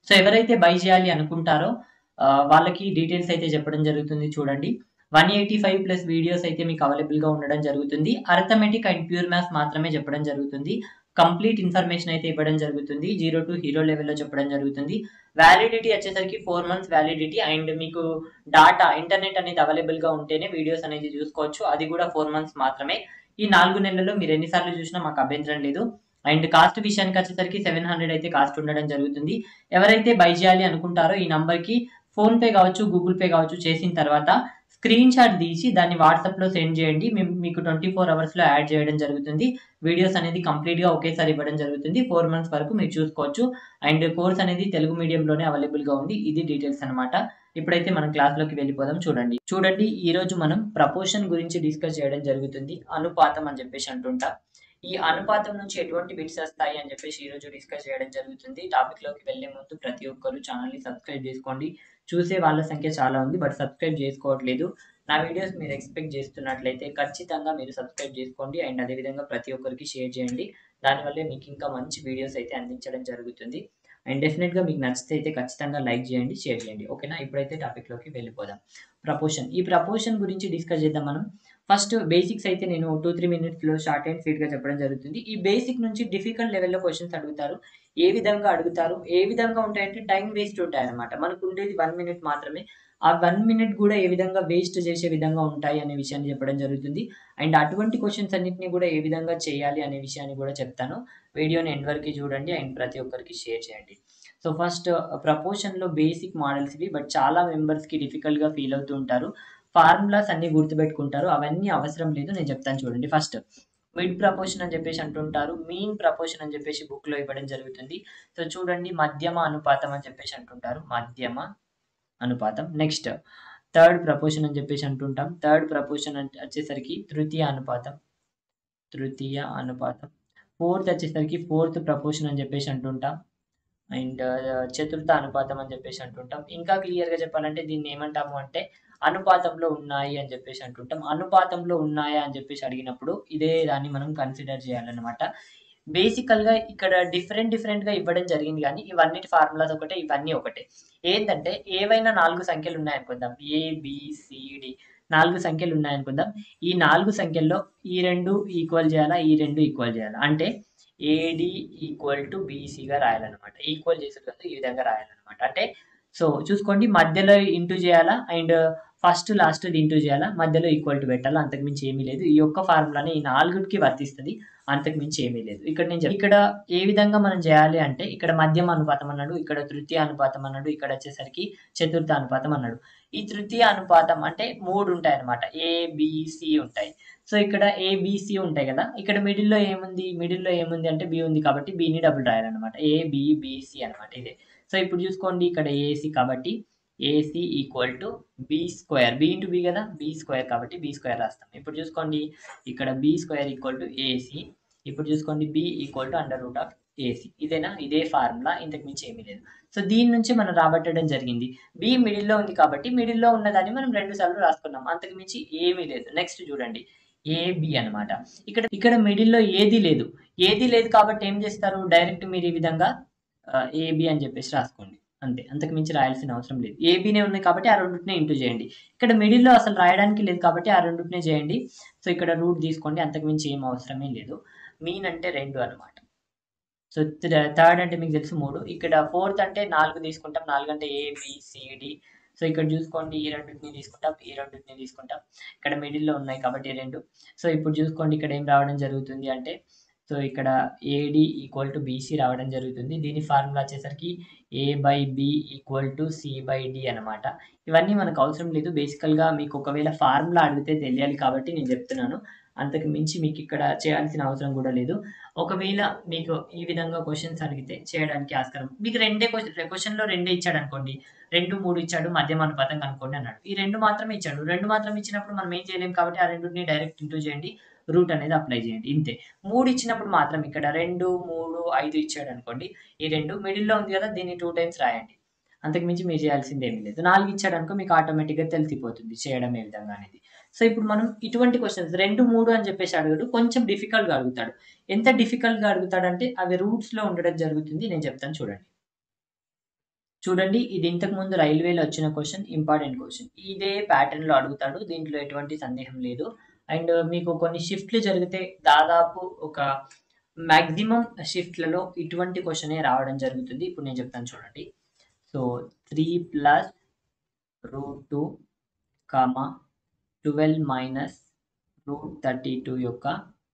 so ఎవరైతే by చేయాలి అనుకుంటారో ఆ, వాళ్ళకి డీటెయిల్స్ అయితే చెప్పడం జరుగుతుంది చూడండి one eighty five plus videos అయితే మీకు అవైలబుల్గా ఉండడం జరుగుతుంది అర్థమెటిక్ అండ్ ప్యూర్ మ్యాథ్స్ మాత్రమే చెప్పడం జరుగుతుంది కంప్లీట్ ఇన్ఫర్మేషన్ అయితే ఇవ్వడం జరుగుతుంది జీరో టు హీరో లెవెల్లో చెప్పడం జరుగుతుంది వ్యాలిడిటీ వచ్చేసరికి ఫోర్ మంత్స్ వ్యాలిడిటీ అండ్ మీకు డాటా ఇంటర్నెట్ అనేది అవైలబుల్గా ఉంటేనే వీడియోస్ అనేది చూసుకోవచ్చు అది కూడా ఫోర్ మంత్స్ మాత్రమే ఈ నాలుగు నెలల్లో మీరు ఎన్నిసార్లు చూసినా మాకు అభ్యంతరం లేదు అండ్ కాస్ట్ విషయానికి వచ్చేసరికి సెవెన్ హండ్రెడ్ అయితే కాస్ట్ ఉండడం జరుగుతుంది ఎవరైతే బై చేయాలి అనుకుంటారో ఈ నంబర్కి ఫోన్ పే కావచ్చు గూగుల్ పే కావచ్చు చేసిన తర్వాత స్క్రీన్ షాట్ తీసి దాన్ని వాట్సాప్లో సెండ్ చేయండి మేము మీకు ట్వంటీ ఫోర్ అవర్స్లో యాడ్ చేయడం జరుగుతుంది వీడియోస్ అనేది కంప్లీట్గా ఒకేసారి ఇవ్వడం జరుగుతుంది ఫోర్ మంత్స్ వరకు మీరు చూసుకోవచ్చు అండ్ కోర్స్ అనేది తెలుగు మీడియంలోనే అవైలబుల్గా ఉంది ఇది డీటెయిల్స్ అనమాట ఇప్పుడైతే మనం క్లాస్లోకి వెళ్ళిపోదాం చూడండి చూడండి ఈ రోజు మనం ప్రపోర్షన్ గురించి డిస్కస్ చేయడం జరుగుతుంది అనుపాతం అని చెప్పేసి అంటుంటా ఈ అనుపాతం నుంచి ఎటువంటి బిట్స్ వస్తాయి అని చెప్పేసి ఈ రోజు డిస్కస్ చేయడం జరుగుతుంది టాపిక్ లోకి వెళ్లే ముందు ప్రతి ఒక్కరు ఛానల్ ని సబ్స్క్రైబ్ చేసుకోండి చూసే వాళ్ళ సంఖ్య చాలా ఉంది బట్ సబ్స్క్రైబ్ చేసుకోవట్లేదు నా వీడియోస్ మీరు ఎక్స్పెక్ట్ చేస్తున్నట్లయితే ఖచ్చితంగా మీరు సబ్స్క్రైబ్ చేసుకోండి అండ్ అదేవిధంగా ప్రతి ఒక్కరికి షేర్ చేయండి దానివల్లే మీకు ఇంకా మంచి వీడియోస్ అయితే అందించడం జరుగుతుంది అండ్ డెఫినెట్గా మీకు నచ్చితే అయితే ఖచ్చితంగా లైక్ చేయండి షేర్ చేయండి ఓకేనా ఇప్పుడైతే టాపిక్లోకి వెళ్ళిపోదాం ప్రపోర్షన్ ఈ ప్రపోర్షన్ గురించి డిస్కస్ చేద్దాం మనం ఫస్ట్ బేసిక్స్ అయితే నేను టూ త్రీ మినిట్స్లో షార్ట్ అండ్ స్వీట్గా చెప్పడం జరుగుతుంది ఈ బేసిక్ నుంచి డిఫికల్ట్ లెవెల్లో క్వశ్చన్స్ అడుగుతారు ఏ విధంగా అడుగుతారు ఏ విధంగా ఉంటాయంటే టైం వేస్ట్ ఉంటాయి అనమాట మనకు ఉండేది వన్ మినిట్ మాత్రమే ఆ వన్ మినిట్ కూడా ఏ విధంగా వేస్ట్ చేసే విధంగా ఉంటాయి అనే విషయాన్ని చెప్పడం జరుగుతుంది అండ్ అటువంటి క్వశ్చన్స్ అన్నింటినీ కూడా ఏ విధంగా చేయాలి అనే విషయాన్ని కూడా చెప్తాను వీడియోని ఎండ్ వరకు చూడండి అండ్ ప్రతి ఒక్కరికి షేర్ చేయండి సో ఫస్ట్ ప్రపోర్షన్లో బేసిక్ మోడల్స్ ఇవి బట్ చాలా మెంబర్స్కి డిఫికల్ట్గా ఫీల్ అవుతూ ఉంటారు ఫార్ములాస్ అన్ని గుర్తుపెట్టుకుంటారు అవన్నీ అవసరం లేదు నేను చెప్తాను చూడండి ఫస్ట్ మిడ్ ప్రపోర్షన్ అని చెప్పేసి అంటుంటారు మీన్ ప్రపోర్షన్ అని చెప్పేసి book లో ఇవ్వడం జరుగుతుంది సో చూడండి మధ్యమ అనుపాతం అని చెప్పేసి అంటుంటారు మధ్యమ అనుపాతం నెక్స్ట్ థర్డ్ ప్రపోర్షన్ అని చెప్పేసి అంటుంటాం థర్డ్ ప్రపోర్షన్ అంటే వచ్చేసరికి తృతీయ అనుపాతం తృతీయ అనుపాతం ఫోర్త్ వచ్చేసరికి ఫోర్త్ ప్రపోర్షన్ అని చెప్పేసి అంటుంటాం అండ్ చతుర్థ అనుపాతం అని చెప్పేసి అంటుంటాం ఇంకా క్లియర్గా చెప్పాలంటే దీన్ని ఏమంటాము అంటే అనుపాతంలో ఉన్నాయి అని చెప్పేసి అంటుంటాం అనుపాతంలో ఉన్నాయా అని చెప్పేసి అడిగినప్పుడు ఇదే దాన్ని మనం కన్సిడర్ చేయాలన్నమాట బేసికల్గా ఇక్కడ డిఫరెంట్ డిఫరెంట్గా ఇవ్వడం జరిగింది కానీ ఇవన్నీ ఫార్ములాస్ ఒకటే ఇవన్నీ ఒకటే ఏంటంటే ఏవైనా నాలుగు సంఖ్యలు ఉన్నాయనుకుందాం ఏ బిసిడి నాలుగు సంఖ్యలు ఉన్నాయనుకుందాం ఈ నాలుగు సంఖ్యల్లో ఈ రెండు ఈక్వల్ చేయాలా ఈ రెండు ఈక్వల్ చేయాలా అంటే ఏడి ఈక్వల్ టు బీసీగా రాయాలన్నమాట ఈక్వల్ చేసేటప్పుడు ఈ విధంగా రాయాలన్నమాట అంటే సో చూసుకోండి మధ్యలో ఇంటూ చేయాలా అండ్ ఫస్ట్ లాస్ట్ ఇంటూ చేయాలా మధ్యలో ఈక్వల్ టు పెట్టాలా అంతకుమించి ఏమీ లేదు ఈ యొక్క ఫార్ములాని ఈ నాలుగుకి వర్తిస్తుంది అంతకుమించి ఏమీ లేదు ఇక్కడ నేను చెప్- ఇక్కడ ఏ విధంగా మనం చేయాలి అంటే ఇక్కడ మధ్యమ అనుపాతం అన్నాడు ఇక్కడ తృతీయ అనుపాతం అన్నాడు ఇక్కడ వచ్చేసరికి చతుర్థ అనుపాతం అన్నాడు ఈ తృతీయ అనుపాతం అంటే మూడు ఉంటాయి అనమాట ఏబిసి ఉంటాయి సో ఇక్కడ ఏబిసి ఉంటాయి కదా ఇక్కడ మిడిల్లో ఏముంది మిడిల్లో ఏముంది అంటే బి ఉంది కాబట్టి బిని డబుల్ రాయాలన్నమాట ఏ బిసి అనమాట ఇదే సో ఇప్పుడు చూసుకోండి ఇక్కడ ఏసి కాబట్టి AC equal to B square B into B కదా బి స్క్వేర్ కాబట్టి బి స్క్వేర్ రాస్తాం ఇప్పుడు చూసుకోండి ఇక్కడ B square equal to AC ఇప్పుడు చూసుకోండి B equal to under root of AC ఇదేనా ఇదే ఫార్ములా ఇంతకు మించి ఏమీ లేదు సో దీని నుంచి మనం రాబట్టడం జరిగింది బి మిడిల్లో ఉంది కాబట్టి మిడిల్లో ఉన్నదాన్ని మనం రెండు సార్లు రాసుకున్నాం అంతకు మించి ఏమీ లేదు నెక్స్ట్ చూడండి ఏబి అన్నమాట ఇక్కడ ఇక్కడ మిడిల్లో ఏది లేదు ఏది లేదు కాబట్టి ఏం చేస్తారు డైరెక్ట్ మీరు ఈ విధంగా ఏబి అని చెప్పేసి రాసుకోండి అంతే అంతకు మించి రాయాల్సిన అవసరం లేదు ఏబీనే ఉంది కాబట్టి ఆ రెండునే ఇంటూ చేయండి ఇక్కడ మిడిల్లో అసలు రాయడానికి లేదు కాబట్టి ఆ రెండునే చేయండి సో ఇక్కడ రూట్ తీసుకోండి అంతకు మించి ఏం అవసరమే లేదు మీన్ అంటే రెండు అనమాట సో థర్డ్ అంటే మీకు తెలుసు మూడు ఇక్కడ ఫోర్త్ అంటే నాలుగు తీసుకుంటాం నాలుగు అంటే ఏబిసిడి సో ఇక్కడ చూసుకోండి ఈ రెండింటిని తీసుకుంటాం ఈ రెండింటిని తీసుకుంటాం ఇక్కడ మిడిల్లో ఉన్నాయి కాబట్టి ఈ రెండు సో ఇప్పుడు చూసుకోండి ఇక్కడ ఏం రావడం జరుగుతుంది అంటే సో ఇక్కడ ఏడి ఈక్వల్ టు బీసీ రావడం జరుగుతుంది దీని ఫార్ములా వచ్చేసరికి A by B equal to C by D అనమాట ఇవన్నీ మనకు అవసరం లేదు బేసికల్గా మీకు ఒకవేళ ఫార్ములా అడిగితే తెలియాలి కాబట్టి నేను చెప్తున్నాను అంతకు మించి మీకు ఇక్కడ చేయాల్సిన అవసరం కూడా లేదు ఒకవేళ మీకు ఈ విధంగా క్వశ్చన్స్ అడిగితే చేయడానికి ఆస్కారం మీకు రెండే క్వశ్చన్ క్వశ్చన్లో రెండే ఇచ్చాడు అనుకోండి రెండు మూడు ఇచ్చాడు మధ్యమ అనుపాతం కనుక్కోండి అన్నాడు ఈ రెండు మాత్రమే ఇచ్చాడు రెండు మాత్రం ఇచ్చినప్పుడు మనం ఏం చేయలేం కాబట్టి ఆ రెండుని డైరెక్ట్ ఇంటూ చేయండి రూట్ అనేది అప్లై చేయండి ఇంతే మూడు ఇచ్చినప్పుడు మాత్రం ఇక్కడ రెండు మూడు ఐదు ఇచ్చాడు అనుకోండి ఈ రెండు మిడిల్లో ఉంది కదా దీన్ని టూ టైమ్స్ రాయండి అంతకు మించి మీరు చేయాల్సింది ఏమీ లేదు నాలుగు ఇచ్చాడు అనుకో మీకు ఆటోమేటిక్గా తెలిసిపోతుంది చేయడం ఏ విధంగా అనేది సో ఇప్పుడు మనం ఇటువంటి క్వశ్చన్స్ రెండు మూడు అని చెప్పేసి అడుగుడు కొంచెం డిఫికల్ట్గా అడుగుతాడు ఎంత డిఫికల్ట్గా అడుగుతాడంటే అవి రూట్స్లో ఉండడం జరుగుతుంది నేను చెప్తాను చూడండి చూడండి ఇది ఇంతకు ముందు రైల్వేలో వచ్చిన క్వశ్చన్ ఇంపార్టెంట్ క్వశ్చన్ ఇదే ప్యాటర్న్ లో అడుగుతాడు దీంట్లో ఎటువంటి సందేహం లేదు అండ్ మీకు కొన్ని షిఫ్ట్లు జరిగితే దాదాపు ఒక మాక్సిమం షిఫ్ట్లలో ఇటువంటి క్వశ్చనే రావడం జరుగుతుంది ఇప్పుడు నేను చెప్తాను చూడండి so three plus root two comma twelve minus root thirty two యొక్క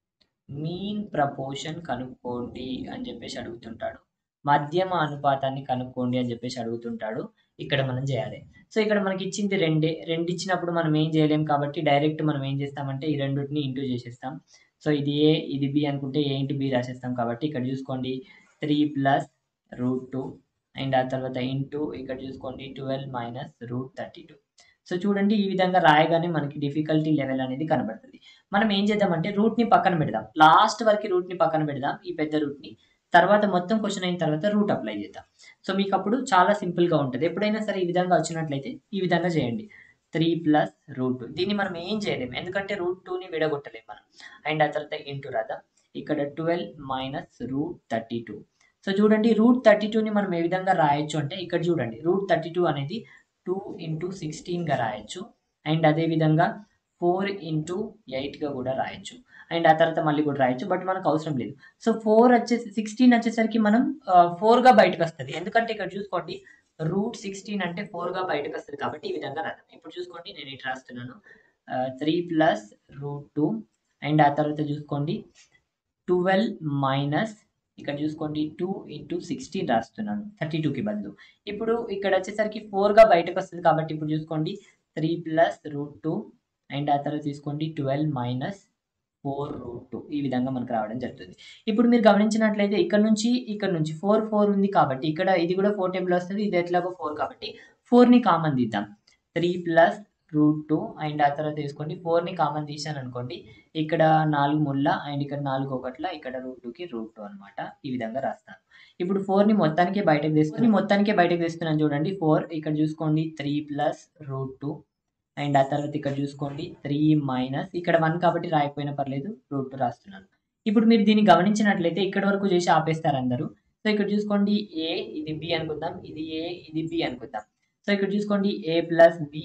మీన్ ప్రపోర్షన్ కనుక్కోండి అని చెప్పేసి అడుగుతుంటాడు మధ్యమ అనుపాతాన్ని కనుక్కోండి అని చెప్పేసి అడుగుతుంటాడు ఇక్కడ మనం చేయాలి సో ఇక్కడ మనకి ఇచ్చింది రెండే రెండు ఇచ్చినప్పుడు మనం ఏం చేయలేం కాబట్టి డైరెక్ట్ మనం ఏం చేస్తామంటే ఈ రెండింటిని ఇంటూ చేసేస్తాం సో ఇది ఏ ఇది బి అనుకుంటే ఏ ఇంటూ బి రాసేస్తాం కాబట్టి ఇక్కడ చూసుకోండి three plus root two and ఆ తర్వాత ఇంటూ ఇక్కడ చూసుకోండి twelve minus root thirty two so చూడండి ఈ విధంగా రాయగానే మనకి డిఫికల్టీ లెవెల్ అనేది కనబడుతుంది మనం ఏం చేద్దామంటే రూట్ని పక్కన పెడదాం లాస్ట్ వరకు రూట్ని పక్కన పెడదాం ఈ పెద్ద రూట్ని తర్వాత మొత్తం క్వశ్చన్ అయిన తర్వాత రూట్ అప్లై చేద్దాం సో మీకు అప్పుడు చాలా సింపుల్గా ఉంటుంది ఎప్పుడైనా సరే ఈ విధంగా వచ్చినట్లయితే ఈ విధంగా చేయండి త్రీ ప్లస్ రూట్ దీన్ని మనం ఏం చేయలేము ఎందుకంటే రూట్ టూని విడగొట్టలేము మనం అండ్ ఆ తర్వాత ఇంటూ రాద్దాం ఇక్కడ twelve minus root thirty two so చూడండి రూట్ థర్టీ టూని మనం ఏ విధంగా రాయొచ్చు అంటే ఇక్కడ చూడండి రూట్ థర్టీ టూ అనేది టూ ఇంటూ సిక్స్టీన్గా రాయొచ్చు అండ్ అదేవిధంగా ఫోర్ ఇంటూ ఎయిట్గా కూడా రాయొచ్చు అండ్ ఆ తర్వాత మళ్ళీ కూడా రాయొచ్చు బట్ మనకు అవసరం లేదు సో ఫోర్ వచ్చేసి సిక్స్టీన్ వచ్చేసరికి మనం ఫోర్గా బయటకు వస్తుంది ఎందుకంటే ఇక్కడ చూసుకోండి రూట్ సిక్స్టీన్ అంటే ఫోర్గా బయటకు వస్తుంది కాబట్టి ఈ విధంగా రాద్దాం ఇప్పుడు చూసుకోండి నేను ఇటు రాస్తున్నాను three plus root two and ఆ తర్వాత చూసుకోండి ట్వెల్వ్ మైనస్ ఇక్కడ చూసుకోండి టూ ఇంటూ సిక్స్టీన్ రాస్తున్నాను థర్టీ టూకి బదులు ఇప్పుడు ఇక్కడ వచ్చేసరికి ఫోర్గా బయటకు వస్తుంది కాబట్టి ఇప్పుడు చూసుకోండి three plus root two and ఆ తర్వాత తీసుకోండి twelve minus four root two ఈ విధంగా మనకు రావడం జరుగుతుంది ఇప్పుడు మీరు గమనించినట్లయితే ఇక్కడ నుంచి ఇక్కడ నుంచి ఫోర్ ఫోర్ ఉంది కాబట్టి ఇక్కడ ఇది కూడా ఫోర్ టేబుల్ వస్తుంది ఇది ఎట్లాగో ఫోర్ కాబట్టి ఫోర్ని కామన్ తీద్దాం three plus root two and ఆ తర్వాత తీసుకోండి ఫోర్ని కామన్ తీసాను అనుకోండి ఇక్కడ నాలుగు ముళ్ళ అండ్ ఇక్కడ నాలుగు ఒకట్ల ఇక్కడ రూట్ టూకి రూట్ టూ అనమాట ఈ విధంగా రాస్తాను ఇప్పుడు ఫోర్ని మొత్తానికి బయటకు తీసుకొని మొత్తానికి బయటకు తీస్తున్నాను చూడండి ఫోర్ ఇక్కడ చూసుకోండి three plus root two and ఆ తర్వాత ఇక్కడ చూసుకోండి త్రీ మైనస్ ఇక్కడ వన్ కాబట్టి రాయకపోయినా పర్లేదు రూట్ టూ రాస్తున్నాను ఇప్పుడు మీరు దీన్ని గమనించినట్లయితే ఇక్కడ వరకు చేసి ఆపేస్తారు అందరూ సో ఇక్కడ చూసుకోండి ఏ ఇది బి అనుకుందాం ఇది ఏ ఇది బి అనుకుందాం సో ఇక్కడ చూసుకోండి A plus B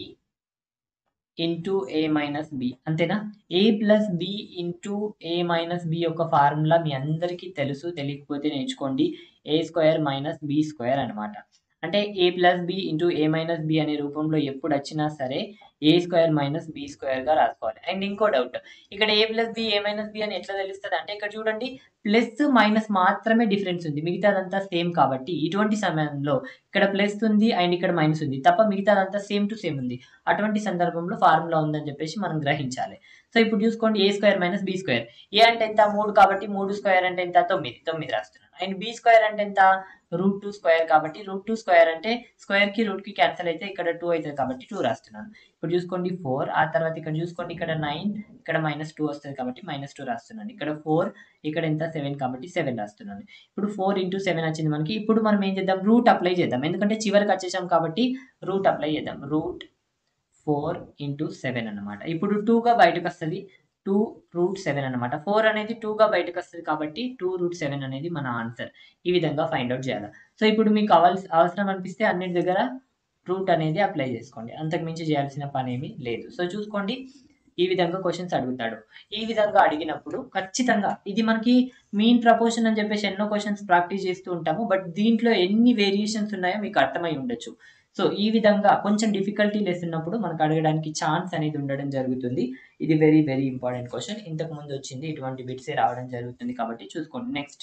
into A minus B అంతేనా A plus B into A minus B యొక్క ఫార్ములా మీ అందరికీ తెలుసు తెలియకపోతే నేర్చుకోండి A square minus B square అనమాట అంటే A plus B into A minus B అనే రూపంలో ఎప్పుడు వచ్చినా సరే ఏ స్క్వేర్ మైనస్ బి స్క్వేర్గా రాసుకోవాలి అండ్ ఇంకో డౌట్ ఇక్కడ A plus B A minus B అని ఎట్లా తెలుస్తుంది అంటే ఇక్కడ చూడండి ప్లస్ మైనస్ మాత్రమే డిఫరెన్స్ ఉంది మిగతాదంతా సేమ్ కాబట్టి ఇటువంటి సమయంలో ఇక్కడ ప్లస్ ఉంది అండ్ ఇక్కడ మైనస్ ఉంది తప్ప మిగతాదంతా సేమ్ టు సేమ్ ఉంది అటువంటి సందర్భంలో ఫార్ములా ఉందని చెప్పేసి మనం గ్రహించాలి సో ఇప్పుడు చూసుకోండి A square minus B square A అంటే ఎంత మూడు కాబట్టి మూడు స్క్వేర్ అంటే ఎంత తొమ్మిది తొమ్మిది రాస్తున్నాను అండ్ బి స్క్వేర్ అంటే ఎంత రూట్ టూ స్క్వేర్ కాబట్టి రూట్ టూ స్క్వేర్ అంటే స్క్వేర్ కి రూట్ కి క్యాన్సిల్ అయితే ఇక్కడ టూ అవుతుంది కాబట్టి టూ రాస్తున్నాను ఇప్పుడు చూసుకోండి ఫోర్ ఆ తర్వాత ఇక్కడ చూసుకోండి ఇక్కడ నైన్ ఇక్కడ మైనస్ టూ వస్తుంది కాబట్టి మైనస్ టూ రాస్తున్నాను ఇక్కడ ఫోర్ ఇక్కడ ఎంత సెవెన్ కాబట్టి సెవెన్ రాస్తున్నాను ఇప్పుడు ఫోర్ ఇంటూ సెవెన్ వచ్చింది మనకి ఇప్పుడు మనం ఏం చేద్దాం రూట్ అప్లై చేద్దాం ఎందుకంటే చివరికి వచ్చేసాం కాబట్టి రూట్ అప్లై చేద్దాం రూట్ ఫోర్ ఇంటూ సెవెన్ అనమాట ఇప్పుడు టూగా బయటకు వస్తుంది టూ రూట్ సెవెన్ అనమాట ఫోర్ అనేది టూగా బయటకు వస్తుంది కాబట్టి టూ రూట్ సెవెన్ అనేది మన ఆన్సర్ ఈ విధంగా ఫైండ్ అవుట్ చేయాలి సో ఇప్పుడు మీకు కావాల్సి అవసరం అనిపిస్తే అన్నిటి దగ్గర రూట్ అనేది అప్లై చేసుకోండి అంతకు మించి చేయాల్సిన పని ఏమీ లేదు సో చూసుకోండి ఈ విధంగా క్వశ్చన్స్ అడుగుతాడు ఈ విధంగా అడిగినప్పుడు ఖచ్చితంగా ఇది మనకి మీన్ ప్రపోర్షన్ అని చెప్పేసి ఎన్నో క్వశ్చన్స్ ప్రాక్టీస్ చేస్తూ ఉంటాము బట్ దీంట్లో ఎన్ని వేరియేషన్స్ ఉన్నాయో మీకు అర్థమై ఉండొచ్చు సో ఈ విధంగా కొంచెం డిఫికల్టీ లెస్ ఉన్నప్పుడు మనకు అడగడానికి ఛాన్స్ అనేది ఉండడం జరుగుతుంది ఇది వెరీ వెరీ ఇంపార్టెంట్ క్వశ్చన్ ఇంతకు ముందు వచ్చింది ఇటువంటి బిట్సే రావడం జరుగుతుంది కాబట్టి చూసుకోండి నెక్స్ట్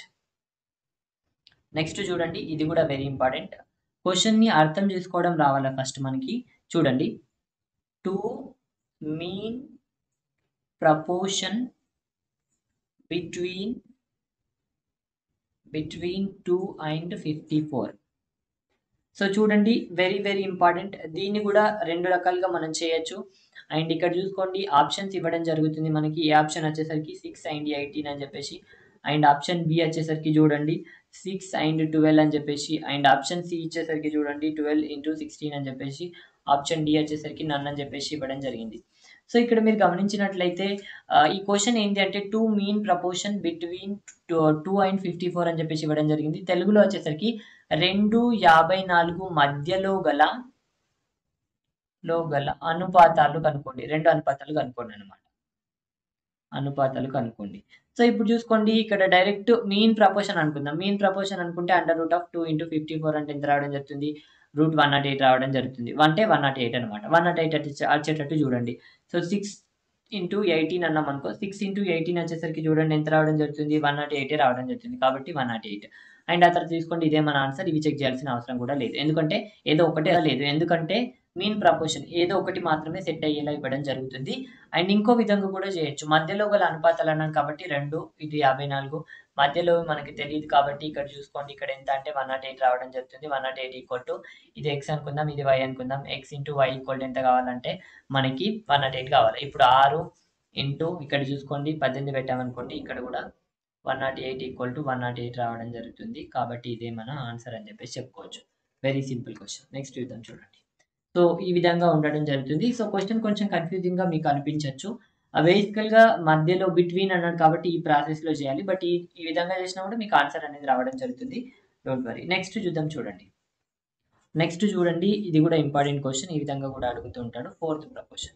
నెక్స్ట్ చూడండి ఇది కూడా వెరీ ఇంపార్టెంట్ క్వశ్చన్ని అర్థం చేసుకోవడం రావాలా ఫస్ట్ మనకి చూడండి to mean proportion between between two and fifty four so చూడండి వెరీ వెరీ ఇంపార్టెంట్ దీన్ని కూడా రెండు రకాలుగా మనం చేయొచ్చు అండ్ ఇక్కడ చూసుకోండి ఆప్షన్స్ ఇవ్వడం జరుగుతుంది మనకి ఏ ఆప్షన్ వచ్చేసరికి సిక్స్ అండ్ ఎయిటీన్ అని చెప్పేసి అండ్ ఆప్షన్ బి వచ్చేసరికి చూడండి సిక్స్ అండ్ ట్వెల్వ్ అని చెప్పేసి అండ్ ఆప్షన్ సి ఇచ్చేసరికి చూడండి ట్వెల్వ్ ఇంటూ సిక్స్టీన్ అని చెప్పేసి ఆప్షన్ డి వచ్చేసరికి నన్ అని చెప్పేసి ఇవ్వడం జరిగింది సో ఇక్కడ మీరు గమనించినట్లయితే ఈ క్వశ్చన్ ఏంటి అంటే two mean proportion between two and fifty four అని చెప్పేసి ఇవ్వడం జరిగింది తెలుగులో వచ్చేసరికి రెండు యాభై నాలుగు మధ్యలో గల లో గల అనుపాతాలు కనుక్కోండి రెండు అనుపాతాలు కనుక్కోండి అనమాట అనుపాతాలు కనుక్కోండి సో ఇప్పుడు చూసుకోండి ఇక్కడ డైరెక్ట్ మీన్ ప్రపోర్షన్ అనుకుందాం మీన్ ప్రపోర్షన్ అనుకుంటే under root of two into fifty four అంటే ఎంత రావడం జరుగుతుంది రూట్ వన్ నాట్ ఎయిట్ రావడం జరుగుతుంది అంటే వన్ నాట్ ఎయిట్ అనమాట వన్ నాట్ ఎయిట్ వచ్చేటట్టు చూడండి సో సిక్స్ ఇంటూ ఎయిటీన్ అన్నాం అనుకో సిక్స్ ఇంటూ ఎయిటీన్ వచ్చేసరికి చూడండి ఎంత రావడం జరుగుతుంది వన్ నాట్ ఎయిటే రావడం జరుగుతుంది కాబట్టి వన్ నాట్ ఎయిట్ అండ్ ఆ తర్వాత తీసుకోండి ఇదే మన ఆన్సర్ ఇవి చెక్ చేయాల్సిన అవసరం కూడా లేదు ఎందుకంటే ఏదో ఒకటే లేదు ఎందుకంటే మీన్ ప్రపోర్షన్ ఏదో ఒకటి మాత్రమే సెట్ అయ్యేలా ఇవ్వడం జరుగుతుంది అండ్ ఇంకో విధంగా కూడా చేయొచ్చు మధ్యలో గల అనుపాతాలు అన్నాం కాబట్టి రెండు ఇది యాభై నాలుగు మధ్యలో మనకి తెలియదు కాబట్టి ఇక్కడ చూసుకోండి ఇక్కడ ఎంత అంటే వన్ నాట్ ఎయిట్ రావడం జరుగుతుంది one nought eight equal to ఇది ఎక్స్ అనుకుందాం ఇది వై అనుకుందాం X into Y equal to ఎంత కావాలంటే మనకి వన్ నాట్ ఎయిట్ కావాలి ఇప్పుడు ఆరు ఇంటూ ఇక్కడ చూసుకోండి పద్దెనిమిది పెట్టామనుకోండి ఇక్కడ కూడా one nought eight equal to one nought eight రావడం జరుగుతుంది కాబట్టి ఇదే మన ఆన్సర్ అని చెప్పేసి చెప్పుకోవచ్చు వెరీ సింపుల్ క్వశ్చన్ నెక్స్ట్ చూద్దాం చూడండి సో ఈ విధంగా ఉండడం జరుగుతుంది సో క్వశ్చన్ కొంచెం కన్ఫ్యూజింగ్ గా మీకు అనిపించవచ్చు బేసికల్ గా మధ్యలో బిట్వీన్ అన్నాడు కాబట్టి ఈ ప్రాసెస్ లో చేయాలి బట్ ఈ ఈ విధంగా చేసినా కూడా మీకు ఆన్సర్ అనేది రావడం జరుగుతుంది డోంట్ వరీ నెక్స్ట్ చూద్దాం చూడండి నెక్స్ట్ చూడండి ఇది కూడా ఇంపార్టెంట్ క్వశ్చన్ ఈ విధంగా కూడా అడుగుతూ ఉంటాడు fourth proportion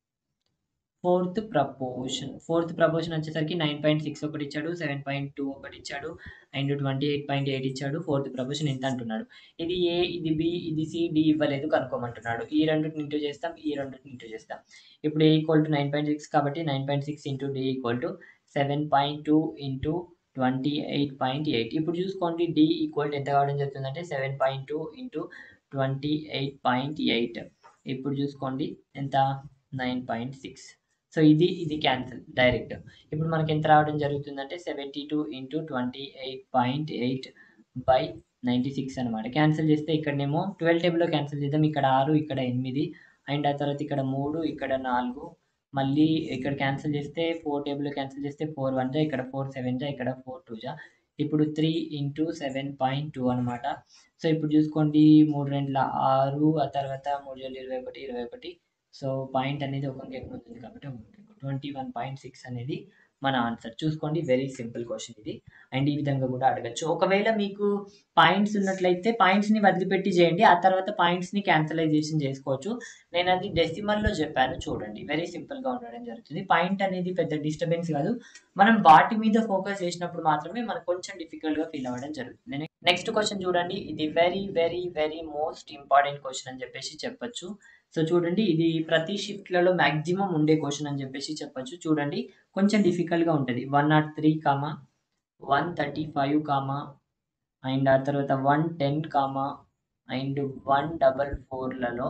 fourth proportion fourth proportion వచ్చేసరికి నైన్ పాయింట్ సిక్స్ ఒకటి ఇచ్చాడు సెవెన్ పాయింట్ టూ ఒకటి ఇచ్చాడు and twenty eight point eight ఇచ్చాడు ఫోర్త్ ప్రపోర్షన్ ఎంత అంటున్నాడు ఇది ఏ ఇది బి ఇది సి డి ఇవ్వలేదు కనుక్కోమంటున్నాడు ఈ రెండింటిని ఇంటూ చేస్తాం ఈ రెండింటిని ఇంటూ చేస్తాం ఇప్పుడు A equal to nine point six కాబట్టి nine point six into D equal to seven point two into twenty eight point eight ఇప్పుడు చూసుకోండి డి ఈక్వల్ ఎంత కావడం జరుగుతుందంటే seven point two into twenty eight point eight ఇప్పుడు చూసుకోండి ఎంత nine point six so ఇది ఇది క్యాన్సిల్ డైరెక్ట్ ఇప్పుడు మనకి ఎంత రావడం జరుగుతుందంటే seventy two into twenty eight point eight by ninety six అనమాట క్యాన్సిల్ చేస్తే ఇక్కడనేమో ట్వెల్వ్ టేబుల్లో క్యాన్సిల్ చేద్దాం ఇక్కడ ఆరు ఇక్కడ ఎనిమిది అండ్ ఆ తర్వాత ఇక్కడ మూడు ఇక్కడ నాలుగు మళ్ళీ ఇక్కడ క్యాన్సిల్ చేస్తే ఫోర్ టేబుల్లో క్యాన్సిల్ చేస్తే ఫోర్ వన్ జా ఇక్కడ ఫోర్ సెవెన్ జా ఇక్కడ ఫోర్ టూ జా ఇప్పుడు three into seven point two అనమాట సో ఇప్పుడు చూసుకోండి మూడు రెండుల ఆరు ఆ తర్వాత మూడు వేల ఇరవై ఒకటి ఇరవై ఒకటి సో పాయింట్ అనేది ఒక ఎక్కువ ఉంటుంది కాబట్టి ట్వంటీ వన్ పాయింట్ సిక్స్ అనేది మన ఆన్సర్ చూసుకోండి వెరీ సింపుల్ క్వశ్చన్ ఇది అండ్ ఈ విధంగా కూడా అడగచ్చు ఒకవేళ మీకు పాయింట్స్ ఉన్నట్లయితే పాయింట్స్ని వదిలిపెట్టి చేయండి ఆ తర్వాత పాయింట్స్ని క్యాన్సలైజేషన్ చేసుకోవచ్చు నేను అది డెసిమల్లో చెప్పాను చూడండి వెరీ సింపుల్గా ఉండడం జరుగుతుంది పాయింట్ అనేది పెద్ద డిస్టర్బెన్స్ కాదు మనం వాటి మీద ఫోకస్ చేసినప్పుడు మాత్రమే మనకు కొంచెం డిఫికల్ట్గా ఫీల్ అవ్వడం జరుగుతుంది నెక్స్ట్ క్వశ్చన్ చూడండి ఇది very very very most important question అని చెప్పేసి చెప్పొచ్చు సో చూడండి ఇది ప్రతి షిఫ్ట్లలో మ్యాక్సిమం ఉండే క్వశ్చన్ అని చెప్పేసి చెప్పొచ్చు చూడండి కొంచెం డిఫికల్ట్గా ఉంటుంది one nought three comma one thirty five comma and ఆ తర్వాత one ten comma and one double ఫోర్లలో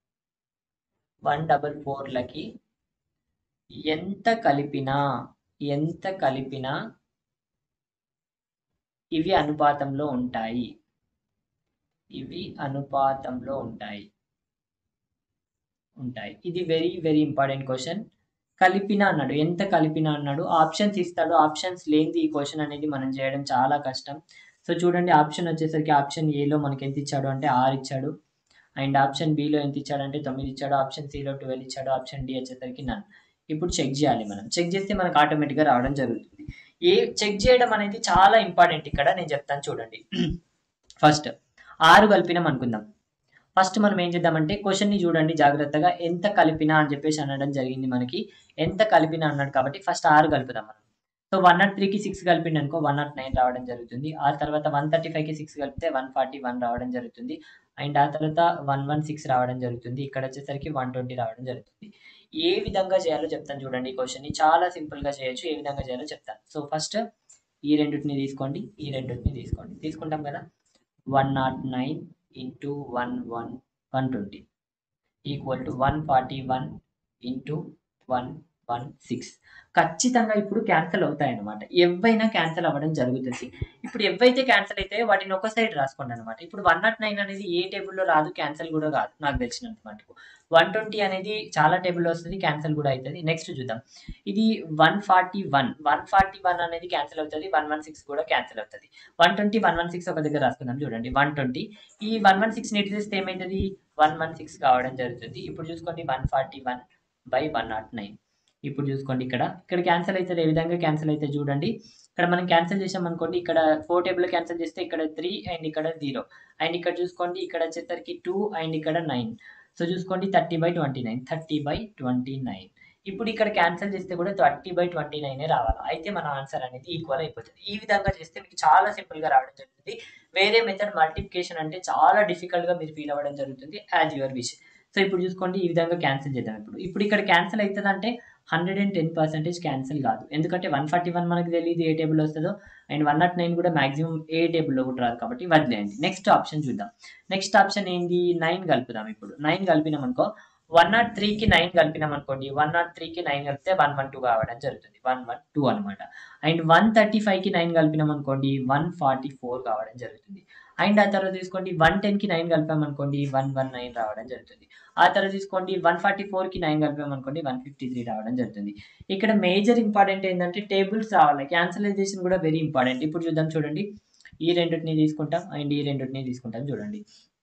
వన్ డబల్ ఫోర్లకి ఎంత కలిపినా ఎంత కలిపినా ఇవి అనుపాతంలో ఉంటాయి ఇవి అనుపాతంలో ఉంటాయి ఉంటాయి ఇది వెరీ వెరీ ఇంపార్టెంట్ క్వశ్చన్ కలిపిన అన్నాడు ఎంత కలిపిన అన్నాడు ఆప్షన్స్ ఇస్తాడు ఆప్షన్స్ లేనిది ఈ క్వశ్చన్ అనేది మనం చేయడం చాలా కష్టం సో చూడండి ఆప్షన్ వచ్చేసరికి ఆప్షన్ ఏలో మనకి ఎంత ఇచ్చాడు అంటే ఆరు ఇచ్చాడు అండ్ ఆప్షన్ బిలో ఎంత ఇచ్చాడు అంటే తొమ్మిది ఇచ్చాడు ఆప్షన్ సిలో ట్వెల్వ్ ఇచ్చాడు ఆప్షన్ డి వచ్చేసరికి నన్ ఇప్పుడు చెక్ చేయాలి మనం చెక్ చేస్తే మనకు ఆటోమేటిక్గా రావడం జరుగుతుంది ఏ చెక్ చేయడం అనేది చాలా ఇంపార్టెంట్ ఇక్కడ నేను చెప్తాను చూడండి ఫస్ట్ ఆరు కలిపినాం అనుకుందాం ఫస్ట్ మనం ఏం చేద్దామంటే క్వశ్చన్ని చూడండి జాగ్రత్తగా ఎంత కలిపినా అని చెప్పేసి అనడం జరిగింది మనకి ఎంత కలిపినా అన్నాడు కాబట్టి ఫస్ట్ ఆరు కలుపుదాం మనం సో వన్ నాట్ త్రీకి సిక్స్ కలిపిండి అనుకో వన్ నాట్ నైన్ రావడం జరుగుతుంది ఆ తర్వాత వన్ థర్టీ ఫైవ్కి సిక్స్ కలిపితే వన్ ఫార్టీ వన్ రావడం జరుగుతుంది అండ్ ఆ తర్వాత వన్ వన్ సిక్స్ రావడం జరుగుతుంది ఇక్కడ వచ్చేసరికి వన్ ట్వంటీ రావడం జరుగుతుంది ఏ విధంగా చేయాలో చెప్తాను చూడండి ఈ క్వశ్చన్ని చాలా సింపుల్గా చేయొచ్చు ఏ విధంగా చేయాలో చెప్తాను సో ఫస్ట్ ఈ రెండింటిని తీసుకోండి ఈ రెండింటిని తీసుకోండి తీసుకుంటాం కదా one nought nine into one one one twenty equal to one forty one into one one six ఖచ్చితంగా ఇప్పుడు క్యాన్సిల్ అవుతాయి అనమాట ఎవైనా క్యాన్సిల్ అవ్వడం జరుగుతుంది ఇప్పుడు ఎవైతే క్యాన్సిల్ అయితే వాటిని ఒక సైడ్ రాసుకోండి అనమాట ఇప్పుడు వన్ నాట్ నైన్ అనేది ఏ టేబుల్లో రాదు క్యాన్సిల్ కూడా కాదు నాకు తెలిసినంత మటుకు వన్ ట్వంటీ అనేది చాలా టేబుల్లో వస్తుంది క్యాన్సిల్ కూడా అవుతుంది నెక్స్ట్ చూద్దాం ఇది one forty one one forty one అనేది క్యాన్సిల్ అవుతుంది వన్ వన్ సిక్స్ కూడా క్యాన్సిల్ అవుతుంది one twenty one one six ఒక దగ్గర రాసుకుందాం చూడండి వన్ ట్వంటీ ఈ వన్ వన్ సిక్స్ నెట్ చేస్తే ఏమవుతుంది వన్ వన్ సిక్స్ కావడం జరుగుతుంది ఇప్పుడు చూసుకోండి one forty one by one nought nine ఇప్పుడు చూసుకోండి ఇక్కడ ఇక్కడ క్యాన్సిల్ అవుతుంది ఏ విధంగా క్యాన్సిల్ అయితే చూడండి ఇక్కడ మనం క్యాన్సిల్ చేసాం అనుకోండి ఇక్కడ ఫోర్ టేబుల్ క్యాన్సిల్ చేస్తే ఇక్కడ త్రీ అండ్ ఇక్కడ జీరో అండ్ ఇక్కడ చూసుకోండి ఇక్కడ వచ్చేసరికి టూ అండ్ ఇక్కడ నైన్ సో చూసుకోండి thirty by twenty nine thirty by twenty nine ఇప్పుడు ఇక్కడ క్యాన్సిల్ చేస్తే కూడా థర్టీ బై ట్వంటీ నైన్ రావాలి అయితే మన ఆన్సర్ అనేది ఈక్వల్ అయిపోతుంది ఈ విధంగా చేస్తే మీకు చాలా సింపుల్ గా రావడం జరుగుతుంది వేరే మెథడ్ మల్టిప్లికేషన్ అంటే చాలా డిఫికల్ట్ గా మీరు ఫీల్ అవ్వడం జరుగుతుంది యాజ్ యువర్ విష్ సో ఇప్పుడు చూసుకోండి ఈ విధంగా క్యాన్సిల్ చేద్దాం ఇప్పుడు ఇప్పుడు ఇక్కడ క్యాన్సిల్ అవుతుంది అంటే hundred and ten percentage cancel కాదు ఎందుకంటే వన్ ఫార్టీ వన్ మనకి తెలియదు ఏ టేబుల్ వస్తుందో అండ్ వన్ నాట్ నైన్ కూడా మాక్సిమం ఏ టేబుల్లో కూడా రాదు కాబట్టి వదిలేయండి నెక్స్ట్ ఆప్షన్ చూద్దాం నెక్స్ట్ ఆప్షన్ ఏంది నైన్ కలుపుదాం ఇప్పుడు నైన్ కలిపినాం అనుకో వన్ నాట్ త్రీకి నైన్ కలిపినాం అనుకోండి వన్ నాట్ త్రీకి నైన్ కలిపితే వన్ వన్ టూ కావడం జరుగుతుంది వన్ వన్ టూ అనమాట అండ్ వన్ థర్టీ ఫైవ్కి నైన్ కలిపినాం అనుకోండి వన్ ఫార్టీ ఫోర్ కావడం జరుగుతుంది అండ్ ఆ తర్వాత తీసుకోండి వన్ టెన్కి నైన్ కలిపామనుకోండి వన్ వన్ నైన్ రావడం జరుగుతుంది ఆ తర్వాత తీసుకోండి వన్ ఫార్టీ ఫోర్కి నైన్ కలిపామనుకోండి వన్ ఫిఫ్టీ త్రీ రావడం జరుగుతుంది ఇక్కడ మేజర్ ఇంపార్టెంట్ ఏంటంటే టేబుల్స్ రావాలి క్యాన్సలైజేషన్ కూడా వెరీ ఇంపార్టెంట్ ఇప్పుడు చూద్దాం చూడండి ఈ రెండింటిని తీసుకుంటాం అండ్ ఈ రెండింటిని తీసుకుంటాం చూడండి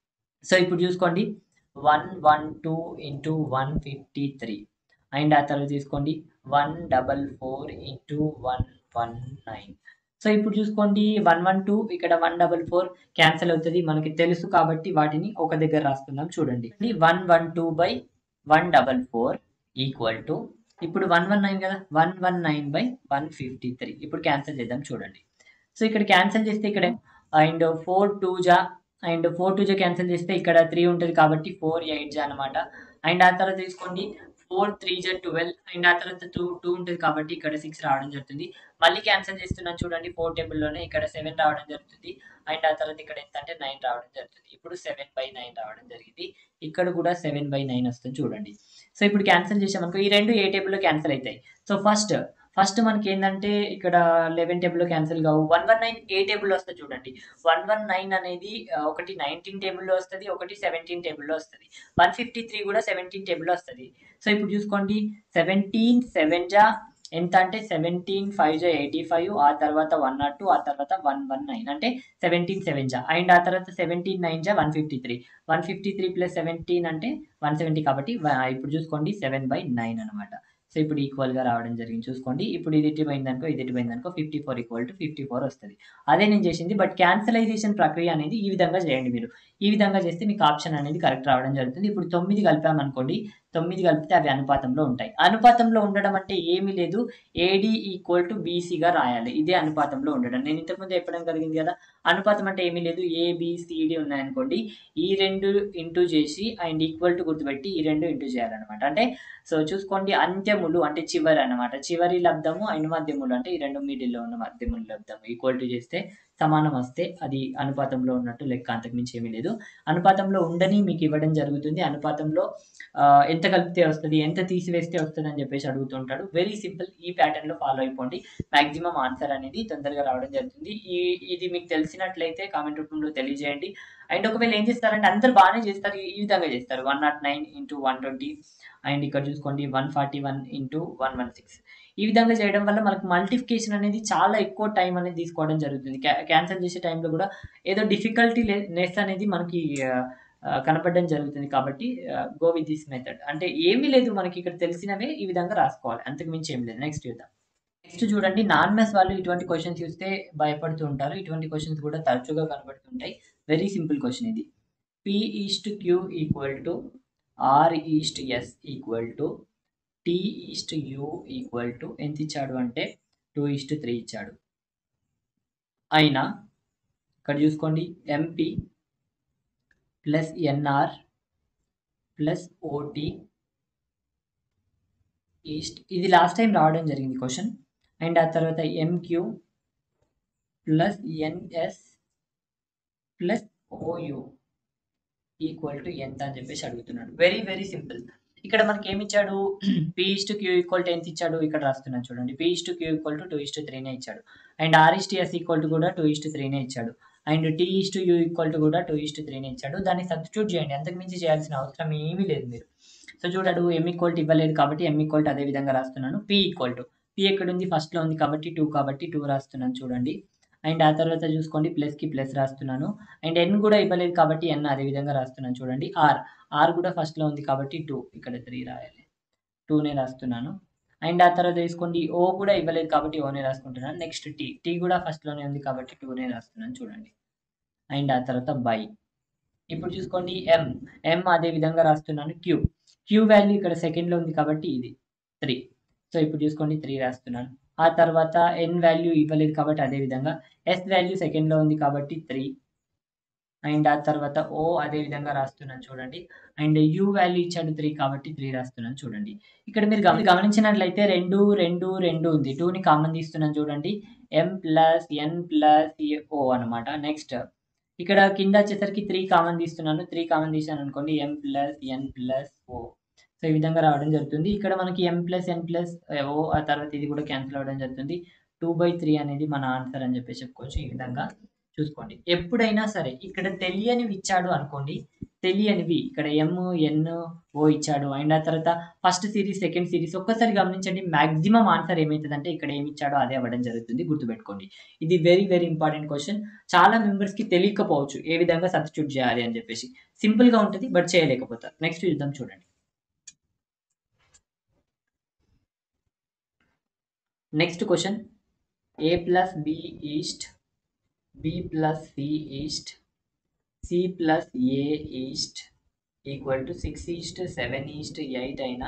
సో ఇప్పుడు చూసుకోండి one one two into one fifty three and ఆ తర్వాత తీసుకోండి one double four into one one nine so ఇప్పుడు చూసుకోండి వన్ వన్ టూ ఇక్కడ వన్ డబల్ ఫోర్ క్యాన్సిల్ అవుతుంది మనకి తెలుసు కాబట్టి వాటిని ఒక దగ్గర రాసుకుందాం చూడండి one one two by one double four equal to ఇప్పుడు వన్ వన్ నైన్ కదా one one nine by one fifty three ఇప్పుడు క్యాన్సిల్ చేద్దాం చూడండి సో ఇక్కడ క్యాన్సిల్ చేస్తే ఇక్కడ అండ్ ఫోర్ టూ జా అండ్ ఫోర్ టూ జా క్యాన్సిల్ చేస్తే ఇక్కడ త్రీ ఉంటుంది కాబట్టి ఫోర్ ఎయిట్ జా అనమాట అండ్ ఆ తర్వాత తీసుకోండి ఫోర్ త్రీ జా ట్వెల్వ్ అండ్ ఆ తర్వాత టూ టూ ఉంటుంది కాబట్టి ఇక్కడ సిక్స్ రావడం జరుగుతుంది మళ్ళీ క్యాన్సిల్ చేస్తున్నాను చూడండి ఫోర్ టేబుల్లోనే ఇక్కడ సెవెన్ రావడం జరుగుతుంది అండ్ ఆ తర్వాత ఇక్కడ ఎంత అంటే నైన్ రావడం జరుగుతుంది ఇప్పుడు సెవెన్ బై నైన్ రావడం జరిగింది ఇక్కడ కూడా సెవెన్ బై నైన్ వస్తుంది చూడండి సో ఇప్పుడు క్యాన్సిల్ చేసామనుకో ఈ రెండు ఏ టేబుల్లో క్యాన్సిల్ అవుతాయి సో ఫస్ట్ ఫస్ట్ మనకి ఏంటంటే ఇక్కడ లెవెన్ టేబుల్లో క్యాన్సిల్ కావు వన్ వన్ నైన్ ఏ టేబుల్లో వస్తుంది చూడండి వన్ వన్ నైన్ అనేది ఆ, ఒకటి నైన్టీన్ టేబుల్లో వస్తుంది ఒకటి సెవెంటీన్ టేబుల్లో వస్తుంది వన్ ఫిఫ్టీ త్రీ కూడా సెవెంటీన్ టేబుల్లో వస్తుంది సో ఇప్పుడు చూసుకోండి సెవెంటీన్ సెవెన్ జా ఎంత అంటే సెవెంటీన్ ఫైవ్ జా ఎయిటీ ఫైవ్ ఆ తర్వాత వన్ నాట్ టూ ఆ తర్వాత వన్ వన్ నైన్ అంటే సెవెంటీన్ సెవెన్ జా అండ్ ఆ తర్వాత సెవెంటీన్ నైన్ జా one fifty three one fifty three plus seventeen అంటే వన్ సెవెంటీ కాబట్టి వ- ఇప్పుడు చూసుకోండి సెవెన్ బై నైన్ అనమాట సో ఇప్పుడు ఈక్వల్గా రావడం జరిగింది చూసుకోండి ఇప్పుడు ఇది ఇటు పోయింది అనుకో ఇది ఇటు పోయింది అనుకో fifty four equal to fifty four వస్తుంది అదే నేను చేసింది బట్ క్యాన్సలైజేషన్ ప్రక్రియ అనేది ఈ విధంగా చేయండి మీరు ఈ విధంగా చేస్తే మీకు ఆప్షన్ అనేది కరెక్ట్ రావడం జరుగుతుంది ఇప్పుడు తొమ్మిది కలిపామనుకోండి తొమ్మిది కలిపితే అవి అనుపాతంలో ఉంటాయి అనుపాతంలో ఉండడం అంటే ఏమీ లేదు ఏడి ఈక్వల్ టు బీసీగా రాయాలి ఇదే అనుపాతంలో ఉండడం నేను ఇంతకుముందు చెప్పడం జరిగింది కదా అనుపాతం అంటే ఏమీ లేదు ఏబిసిడి ఉన్నాయనుకోండి ఈ రెండు ఇంటూ చేసి అండ్ ఈక్వల్ టు గుర్తుపెట్టి ఈ రెండు ఇంటూ చేయాలన్నమాట అంటే సో చూసుకోండి అంత్యములు అంటే చివరి అన్నమాట చివరి లబ్ధము అండ్ మధ్యములు అంటే ఈ రెండు మిడిల్లో ఉన్న మధ్యములు లబ్ధము ఈక్వల్ టు చేస్తే సమానం వస్తే అది అనుపాతంలో ఉన్నట్టు లెక్క అంతకు మించి ఏమీ లేదు అనుపాతంలో ఉండని మీకు ఇవ్వడం జరుగుతుంది అనుపాతంలో ఆ, ఎంత కలిపితే వస్తుంది ఎంత తీసివేస్తే వస్తుంది అని చెప్పేసి అడుగుతుంటాడు వెరీ సింపుల్ ఈ ప్యాటర్న్ లో ఫాలో అయిపోండి మాక్సిమం ఆన్సర్ అనేది తొందరగా రావడం జరుగుతుంది ఈ ఇది మీకు తెలిసినట్లయితే కామెంట్ రూపంలో తెలియజేయండి అండ్ ఒకవేళ ఏం చేస్తారంటే అందరు బాగానే చేస్తారు ఈ- ఈ విధంగా చేస్తారు one nought nine into one twenty and ఇక్కడ చూసుకోండి one forty one into one one six ఈ విధంగా చేయడం వల్ల మనకు మల్టిఫికేషన్ అనేది చాలా ఎక్కువ టైం అనేది తీసుకోవడం జరుగుతుంది క్యాన్సిల్ చేసే టైంలో కూడా ఏదో డిఫికల్టీ నెస్ అనేది మనకి ఆ, ఆ, కనపడడం జరుగుతుంది కాబట్టి గో విత్ దిస్ మెథడ్ అంటే ఏమీ లేదు మనకి ఇక్కడ తెలిసినవే ఈ విధంగా రాసుకోవాలి అంతకు మించి ఏం లేదు నెక్స్ట్ చూద్దాం నెక్స్ట్ చూడండి నాన్ మ్యాథ్స్ వాళ్ళు ఇటువంటి క్వశ్చన్స్ చూస్తే భయపడుతూ ఉంటారు ఇటువంటి క్వశ్చన్స్ కూడా తరచుగా కనబడుతుంటాయి వెరీ సింపుల్ క్వశ్చన్ ఇది P is to Q equal to R is to S equal to T is to U equal to ఎంత ఇచ్చాడు అంటే టూ ఈస్ట్ త్రీ ఇచ్చాడు అయినా ఇక్కడ చూసుకోండి MP plus NR plus OT is to ఇది లాస్ట్ టైం రావడం జరిగింది క్వశ్చన్ అండ్ ఆ తర్వాత MQ plus NS plus OU equal to ఎంత అని చెప్పేసి అడుగుతున్నాడు వెరీ వెరీ సింపుల్ ఇక్కడ మనకి ఏమి ఇచ్చాడు P is to Q equal to ఎంత ఇచ్చాడు ఇక్కడ రాస్తున్నాను చూడండి P is to Q equal to two is to త్రీనే ఇచ్చాడు and R is to S equal to కూడా టూ ఇస్ టు త్రీనే ఇచ్చాడు and T is to U equal to కూడా టూ ఇస్ టు త్రీనే ఇచ్చాడు దాన్ని సబ్స్టిట్యూట్ చేయండి అంతకు మించి చేయాల్సిన అవసరం ఏమీ లేదు మీరు సో చూడాడు ఎం ఈక్వల్ టు ఇవ్వలేదు కాబట్టి ఎం ఈక్వల్ టు అదే విధంగా రాస్తున్నాను పి ఈక్వల్ టు పి ఎక్కడ ఉంది ఫస్ట్లో ఉంది కాబట్టి టూ కాబట్టి టూ రాస్తున్నాను చూడండి అండ్ ఆ తర్వాత చూసుకోండి ప్లస్కి ప్లస్ రాస్తున్నాను అండ్ ఎన్ కూడా ఇవ్వలేదు కాబట్టి ఎన్ అదే విధంగా రాస్తున్నాను చూడండి ఆర్ ఆర్ కూడా ఫస్ట్లో ఉంది కాబట్టి టూ ఇక్కడ త్రీ రాయాలి టూనే రాస్తున్నాను అండ్ ఆ తర్వాత తీసుకోండి ఓ కూడా ఇవ్వలేదు కాబట్టి ఓనే రాసుకుంటున్నాను నెక్స్ట్ టీ టీ కూడా ఫస్ట్లోనే ఉంది కాబట్టి టూనే రాస్తున్నాను చూడండి అండ్ ఆ తర్వాత బై ఇప్పుడు చూసుకోండి ఎం ఎం అదే విధంగా రాస్తున్నాను క్యూ క్యూ వాల్యూ ఇక్కడ సెకండ్లో ఉంది కాబట్టి ఇది త్రీ సో ఇప్పుడు చూసుకోండి త్రీ రాస్తున్నాను ఆ తర్వాత ఎన్ వాల్యూ ఇవ్వలేదు కాబట్టి అదే విధంగా ఎస్ వాల్యూ సెకండ్లో ఉంది కాబట్టి త్రీ అండ్ ఆ తర్వాత ఓ అదే విధంగా రాస్తున్నాను చూడండి అండ్ యూ వాల్యూ ఇచ్చాడు త్రీ కాబట్టి త్రీ రాస్తున్నాను చూడండి ఇక్కడ మీరు గమ గమనించినట్లయితే రెండు రెండు రెండు ఉంది టూని కామన్ తీస్తున్నాను చూడండి ఎం ప్లస్ ఎన్ ప్లస్ ఓ అనమాట నెక్స్ట్ ఇక్కడ కింద వచ్చేసరికి త్రీ కామన్ తీస్తున్నాను త్రీ కామన్ తీసాను అనుకోండి M plus N plus O so ఈ విధంగా రావడం జరుగుతుంది ఇక్కడ మనకి ఎం ప్లస్ ఎన్ ప్లస్ ఓ ఆ తర్వాత ఇది కూడా క్యాన్సిల్ అవ్వడం జరుగుతుంది టూ బై త్రీ అనేది మన ఆన్సర్ అని చెప్పేసి చెప్పుకోవచ్చు ఈ విధంగా చూసుకోండి ఎప్పుడైనా సరే ఇక్కడ తెలియనివి ఇచ్చాడు అనుకోండి తెలియనివి ఇక్కడ ఎం ఎన్ ఓ ఇచ్చాడు అండ్ ఆ తర్వాత ఫస్ట్ సిరీస్ సెకండ్ సిరీస్ ఒక్కసారి గమనించండి మాక్సిమం ఆన్సర్ ఏమవుతుందంటే ఇక్కడ ఏమి ఇచ్చాడో అదే అవ్వడం జరుగుతుంది గుర్తుపెట్టుకోండి ఇది వెరీ వెరీ ఇంపార్టెంట్ క్వశ్చన్ చాలా మెంబర్స్ కి తెలియకపోవచ్చు ఏ విధంగా సబ్స్టిట్యూట్ చేయాలి అని చెప్పేసి సింపుల్ గా ఉంటుంది బట్ చేయలేకపోతారు నెక్స్ట్ చూద్దాం చూడండి next question A plus B is to B plus C is to C plus A is to equal to six is to seven is to eight అయినా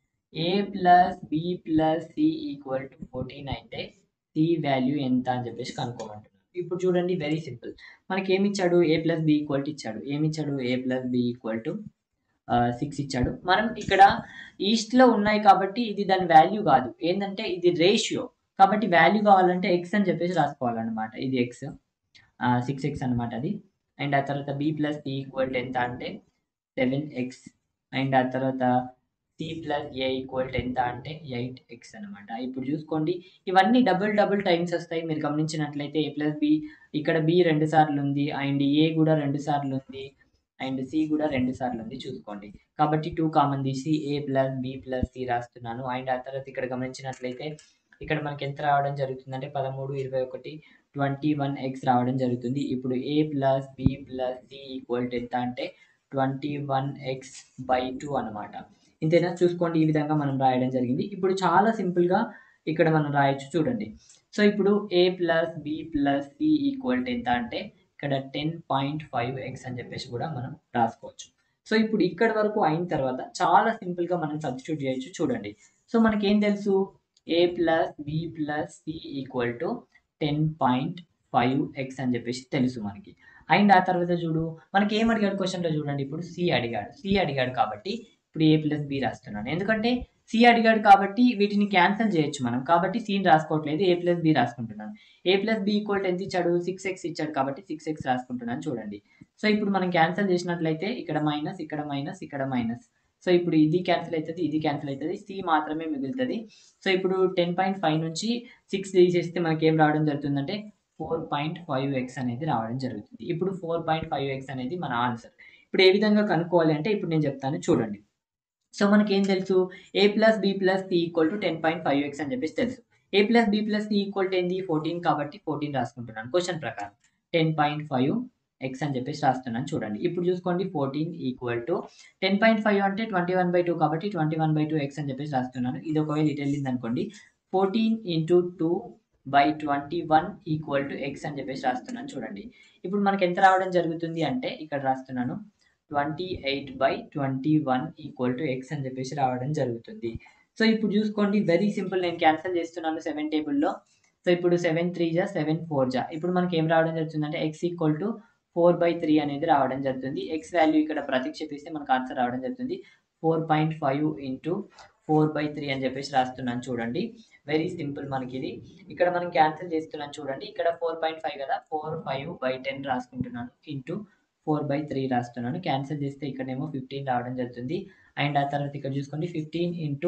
A plus B plus C equal to fourteen అయితే C value ఎంత అని చెప్పేసి కనుక్కోమంటున్నాను ఇప్పుడు చూడండి very simple మనకి ఏమి ఇచ్చాడు A plus B equal to ఇచ్చాడు ఏమి ఇచ్చాడు A plus B equal to six ఇచ్చాడు మనం ఇక్కడ ఈస్ట్లో ఉన్నాయి కాబట్టి ఇది దాని వాల్యూ కాదు ఏంటంటే ఇది రేషియో కాబట్టి వాల్యూ కావాలంటే ఎక్స్ అని చెప్పేసి రాసుకోవాలన్నమాట ఇది ఎక్స్ సిక్స్ ఎక్స్ అనమాట అది అండ్ ఆ తర్వాత బి ప్లస్ సి ఈక్వల్ ఎంత అంటే సెవెన్ ఎక్స్ అండ్ ఆ తర్వాత సి ప్లస్ ఏ ఈక్వల్ ఎంత అంటే ఎయిట్ ఎక్స్ అనమాట ఇప్పుడు చూసుకోండి ఇవన్నీ డబుల్ డబుల్ టైమ్స్ వస్తాయి మీరు గమనించినట్లయితే ఏ ప్లస్ బి ఇక్కడ బి రెండు సార్లు ఉంది అండ్ ఏ కూడా రెండు సార్లు ఉంది అండ్ సి కూడా రెండు సార్లు ఉంది చూసుకోండి కాబట్టి టూ కామన్ తీసి A plus B plus C రాస్తున్నాను అండ్ ఆ తర్వాత ఇక్కడ గమనించినట్లయితే ఇక్కడ మనకి ఎంత రావడం జరుగుతుంది అంటే పదమూడు ఇరవై ఒకటి ట్వంటీ వన్ ఎక్స్ రావడం జరుగుతుంది ఇప్పుడు A plus B plus C equal ఎంత అంటే twenty one X by two అనమాట ఇంతేనా చూసుకోండి ఈ విధంగా మనం రాయడం జరిగింది ఇప్పుడు చాలా సింపుల్గా ఇక్కడ మనం రాయొచ్చు చూడండి సో ఇప్పుడు A plus B plus C equal ఎంత అంటే ఇక్కడ టెన్ పాయింట్ ఫైవ్ ఎక్స్ అని చెప్పేసి కూడా మనం రాసుకోవచ్చు సో ఇప్పుడు ఇక్కడ వరకు అయిన తర్వాత చాలా సింపుల్గా మనం సబ్స్టిట్యూట్ చేయొచ్చు చూడండి సో మనకి ఏం తెలుసు A plus B plus C equal to ten point five X అని చెప్పేసి తెలుసు మనకి అండ్ ఆ తర్వాత చూడు మనకి ఏం అడిగాడు క్వశ్చన్లో చూడండి ఇప్పుడు సి అడిగాడు సి అడిగాడు కాబట్టి ఇప్పుడు ఏ ప్లస్ బి రాస్తున్నాను ఎందుకంటే సి అడిగాడు కాబట్టి వీటిని క్యాన్సిల్ చేయొచ్చు మనం కాబట్టి సిని రాసుకోవట్లేదు ఏ ప్లస్ బి రాసుకుంటున్నాను ఏ ప్లస్ బి ఈక్వల్ ఎంత ఇచ్చాడు సిక్స్ ఎక్స్ ఇచ్చాడు కాబట్టి సిక్స్ ఎక్స్ రాసుకుంటున్నాను చూడండి సో ఇప్పుడు మనం క్యాన్సిల్ చేసినట్లయితే ఇక్కడ మైనస్ ఇక్కడ మైనస్ ఇక్కడ మైనస్ సో ఇప్పుడు ఇది క్యాన్సిల్ అవుతుంది ఇది క్యాన్సిల్ అవుతుంది సి మాత్రమే మిగులుతుంది సో ఇప్పుడు టెన్ పాయింట్ ఫైవ్ నుంచి సిక్స్ తీసేస్తే మనకి ఏం రావడం జరుగుతుందంటే ఫోర్ పాయింట్ ఫైవ్ ఎక్స్ అనేది రావడం జరుగుతుంది ఇప్పుడు ఫోర్ పాయింట్ ఫైవ్ ఎక్స్ అనేది మన ఆన్సర్ ఇప్పుడు ఏ విధంగా కనుక్కోవాలి అంటే ఇప్పుడు నేను చెప్తాను చూడండి సో మనకి ఏం తెలుసు A plus B plus C equal to ten point five X అని చెప్పేసి తెలుసు A plus B plus C equal to ఏంది ఫోర్టీన్ కాబట్టి ఫోర్టీన్ రాసుకుంటున్నాను క్వశ్చన్ ప్రకారం టెన్ పాయింట్ ఫైవ్ ఎక్స్ అని చెప్పేసి రాస్తున్నాను చూడండి ఇప్పుడు చూసుకోండి fourteen equal to ten point five అంటే ట్వంటీ వన్ బై టూ కాబట్టి twenty one by two X అని చెప్పేసి రాస్తున్నాను ఇది ఒకవేళ ఇటు వెళ్ళింది అనుకోండి fourteen into two by twenty one equal to X అని చెప్పేసి రాస్తున్నాను చూడండి ఇప్పుడు మనకి ఎంత రావడం జరుగుతుంది అంటే ఇక్కడ రాస్తున్నాను twenty eight by twenty one equal to X అని చెప్పేసి రావడం జరుగుతుంది సో ఇప్పుడు చూసుకోండి వెరీ సింపుల్ నేను క్యాన్సిల్ చేస్తున్నాను సెవెన్ టేబుల్లో సో ఇప్పుడు సెవెన్ త్రీ జా సెవెన్ ఫోర్ జా ఇప్పుడు మనకి ఏం రావడం జరుగుతుంది అంటే X equal to four by three అనేది రావడం జరుగుతుంది ఎక్స్ వాల్యూ ఇక్కడ ప్రతిక్షేపిస్తే మనకు ఆన్సర్ రావడం జరుగుతుంది four point five into four by three అని చెప్పేసి రాస్తున్నాను చూడండి వెరీ సింపుల్ మనకి ఇది ఇక్కడ మనం క్యాన్సిల్ చేస్తున్నాను చూడండి ఇక్కడ ఫోర్ పాయింట్ ఫైవ్ కదా ఫోర్ ఫైవ్ బై టెన్ రాసుకుంటున్నాను ఇంటూ ఫోర్ బై త్రీ రాస్తున్నాను క్యాన్సిల్ చేస్తే ఇక్కడేమో ఫిఫ్టీన్ రావడం జరుగుతుంది అండ్ ఆ తర్వాత ఇక్కడ చూసుకోండి ఫిఫ్టీన్ ఇంటూ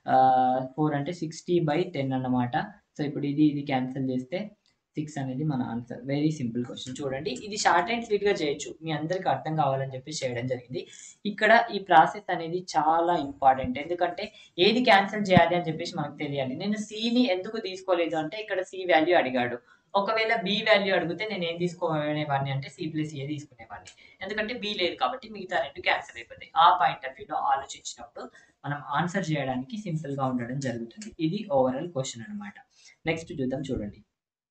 ఫోర్ అంటే సిక్స్టీ బై టెన్ అన్నమాట సో ఇప్పుడు ఇది ఇది క్యాన్సిల్ చేస్తే సిక్స్ అనేది మన ఆన్సర్ వెరీ సింపుల్ క్వశ్చన్ చూడండి ఇది షార్ట్ అండ్ స్వీట్గా చేయొచ్చు మీ అందరికి అర్థం కావాలని చెప్పి చేయడం జరిగింది ఇక్కడ ఈ ప్రాసెస్ అనేది చాలా ఇంపార్టెంట్ ఎందుకంటే ఏది క్యాన్సిల్ చేయాలి అని చెప్పేసి మనకు తెలియాలి నేను సిని ఎందుకు తీసుకోలేదు అంటే ఇక్కడ సి వాల్యూ అడిగాడు ఒకవేళ బి వాల్యూ అడిగితే నేను ఏం తీసుకోనేవాడిని అంటే సి ప్లస్ ఏ తీసుకునేవాడిని ఎందుకంటే బి లేదు కాబట్టి మిగతా రెండు క్యాన్సిల్ అయిపోతాయి ఆ పాయింట్ ఆఫ్ వ్యూలో ఆలోచించినప్పుడు మనం ఆన్సర్ చేయడానికి సింపుల్ గా ఉండడం జరుగుతుంది ఇది ఓవరాల్ క్వశ్చన్ అనమాట నెక్స్ట్ చూద్దాం చూడండి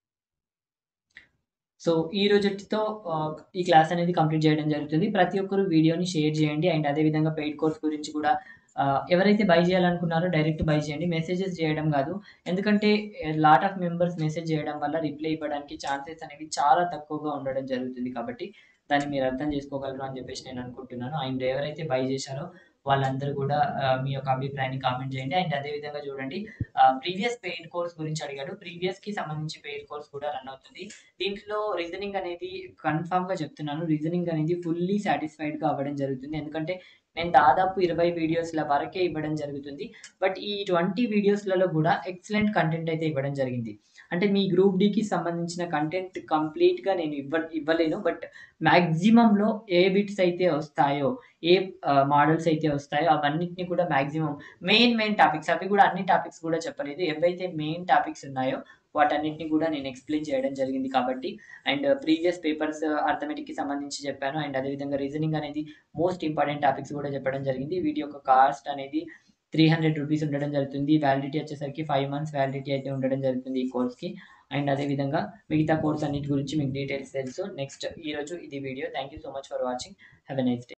సో ఈ రోజుతో ఈ క్లాస్ అనేది కంప్లీట్ చేయడం జరుగుతుంది ప్రతి ఒక్కరు వీడియోని షేర్ చేయండి అండ్ అదే విధంగా పెయిడ్ కోర్స్ గురించి కూడా ఆ, ఎవరైతే బై చేయాలనుకున్నారో డైరెక్ట్ బై చేయండి మెసేజెస్ చేయడం కాదు ఎందుకంటే లాట్ ఆఫ్ మెంబర్స్ మెసేజ్ చేయడం వల్ల రిప్లై ఇవ్వడానికి ఛాన్సెస్ అనేవి చాలా తక్కువగా ఉండడం జరుగుతుంది కాబట్టి దాన్ని మీరు అర్థం చేసుకోగలరు అని చెప్పేసి నేను అనుకుంటున్నాను అండ్ ఎవరైతే బై చేశారో వాళ్ళందరూ కూడా ఆ, మీ యొక్క అభిప్రాయాన్ని కామెంట్ చేయండి అండ్ అదే విధంగా చూడండి ప్రీవియస్ పెయిడ్ కోర్స్ గురించి అడిగాడు ప్రీవియస్ కి సంబంధించి పెయిడ్ కోర్స్ కూడా రన్ అవుతుంది దీంట్లో రీజనింగ్ అనేది కన్ఫామ్ గా చెప్తున్నాను రీజనింగ్ అనేది ఫుల్లీ సాటిస్ఫైడ్ గా అవ్వడం జరుగుతుంది ఎందుకంటే నేను దాదాపు ఇరవై వీడియోస్ల వరకే ఇవ్వడం జరుగుతుంది బట్ ఈ ట్వంటీ వీడియోస్లలో కూడా ఎక్సలెంట్ కంటెంట్ అయితే ఇవ్వడం జరిగింది అంటే మీ గ్రూప్ డికి సంబంధించిన కంటెంట్ కంప్లీట్గా నేను ఇవ్వ ఇవ్వలేను బట్ మ్యాక్సిమంలో ఏ బిట్స్ అయితే వస్తాయో ఏ మోడల్స్ అయితే వస్తాయో అవన్నిటిని కూడా మ్యాక్సిమం మెయిన్ మెయిన్ టాపిక్స్ అవి కూడా అన్ని టాపిక్స్ కూడా చెప్పలేదు ఏవైతే మెయిన్ టాపిక్స్ ఉన్నాయో వాటన్నిటిని కూడా నేను ఎక్స్ప్లెయిన్ చేయడం జరిగింది కాబట్టి అండ్ ప్రీవియస్ పేపర్స్ అర్థమెటిక్కి సంబంధించి చెప్పాను అండ్ అదేవిధంగా రీజనింగ్ అనేది మోస్ట్ ఇంపార్టెంట్ టాపిక్స్ కూడా చెప్పడం జరిగింది వీటి యొక్క కాస్ట్ అనేది త్రీ హండ్రెడ్ రూపీస్ ఉండడం జరుగుతుంది వ్యాలిడిటీ వచ్చేసరికి ఫైవ్ మంత్స్ వ్యాలిడిటీ అయితే ఉండడం జరుగుతుంది ఈ కోర్స్కి అండ్ అదేవిధంగా మిగతా కోర్స్ అన్నిటి గురించి మీకు డీటెయిల్స్ తెలుసు నెక్స్ట్ ఈరోజు ఇది video thank you so much for watching have a nice day